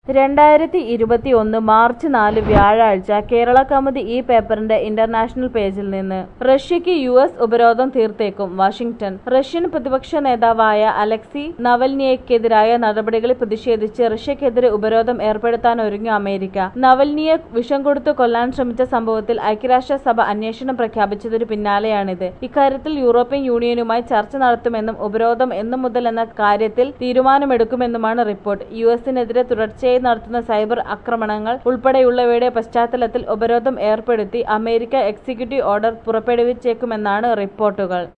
രണ്ടായിരത്തി ഇരുപത്തി ഒന്ന് മാർച്ച് നാല് വ്യാഴാഴ്ച കേരള കൗമുദി ഈ പേപ്പറിന്റെ ഇന്റർനാഷണൽ പേജിൽ നിന്ന് റഷ്യയ്ക്ക് യു എസ് ഉപരോധം തീർത്തേക്കും വാഷിംഗ്ടൺ റഷ്യൻ പ്രതിപക്ഷ നേതാവായ അലക്സി നവൽനിയക്കെതിരായ നടപടികളിൽ പ്രതിഷേധിച്ച് റഷ്യക്കെതിരെ ഉപരോധം ഏർപ്പെടുത്താനൊരുങ്ങി അമേരിക്ക നവൽനിയെ വിഷം കൊടുത്തു കൊല്ലാൻ ശ്രമിച്ച സംഭവത്തിൽ ഐക്യരാഷ്ട്രസഭ അന്വേഷണം പ്രഖ്യാപിച്ചതിനു പിന്നാലെയാണിത് ഇക്കാര്യത്തിൽ യൂറോപ്യൻ യൂണിയനുമായി ചർച്ച നടത്തുമെന്നും ഉപരോധം എന്നു മുതൽ എന്ന കാര്യത്തിൽ തീരുമാനമെടുക്കുമെന്നുമാണ് റിപ്പോർട്ട് യു എസിനെതിരെ തുടർച്ചയായി നടത്തുന്ന സൈബർ ആക്രമണങ്ങൾ ഉൾപ്പെടെയുള്ളവയുടെ പശ്ചാത്തലത്തിൽ ഉപരോധം ഏർപ്പെടുത്തി അമേരിക്ക എക്സിക്യൂട്ടീവ് ഓർഡർ പുറപ്പെടുവിച്ചേക്കുമെന്നാണ് റിപ്പോർട്ടുകൾ